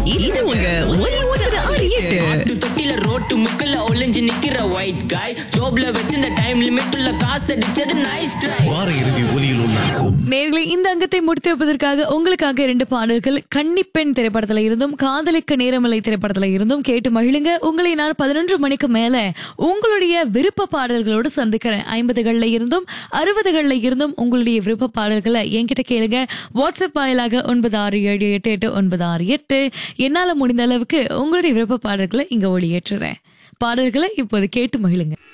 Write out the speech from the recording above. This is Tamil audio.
இது உங்க ஒலி ஒன்பது ஆறு எட்டு ஆட்டு தொட்டில ரோட்டு முக்கல்ல ஒளிஞ்சு நிக்கிற ஒயிட் காய் ஜோப்ல வச்சிருந்த டைம் லிமிட் உள்ள காசு அடிச்சது நைஸ் ட்ரை வார இறுதி ஒலியில் உல்லாசம் நேர்களை இந்த அங்கத்தை முடித்து வைப்பதற்காக உங்களுக்காக இரண்டு பாடல்கள் கன்னிப்பெண் திரைப்படத்துல இருந்தும் காதலிக்க நேரமில்லை திரைப்படத்துல இருந்தும் கேட்டு மகிழுங்க உங்களை நான் பதினொன்று மணிக்கு மேல உங்களுடைய விருப்ப பாடல்களோடு சந்திக்கிறேன் ஐம்பதுகள்ல இருந்தும் அறுபதுகள்ல இருந்தும் உங்களுடைய விருப்ப பாடல்களை என்கிட்ட கேளுங்க வாட்ஸ்அப் வாயிலாக ஒன்பது ஆறு ஏழு எட்டு எட்டு ஒன்பது ஆறு எட்டு என்னால முடிந்த அளவுக்கு உங்களுடைய விருப்ப பாடல்களை இங்க ஒளியேற்றுறேன் பாடல்களை இப்போது கேட்டு மகிழுங்க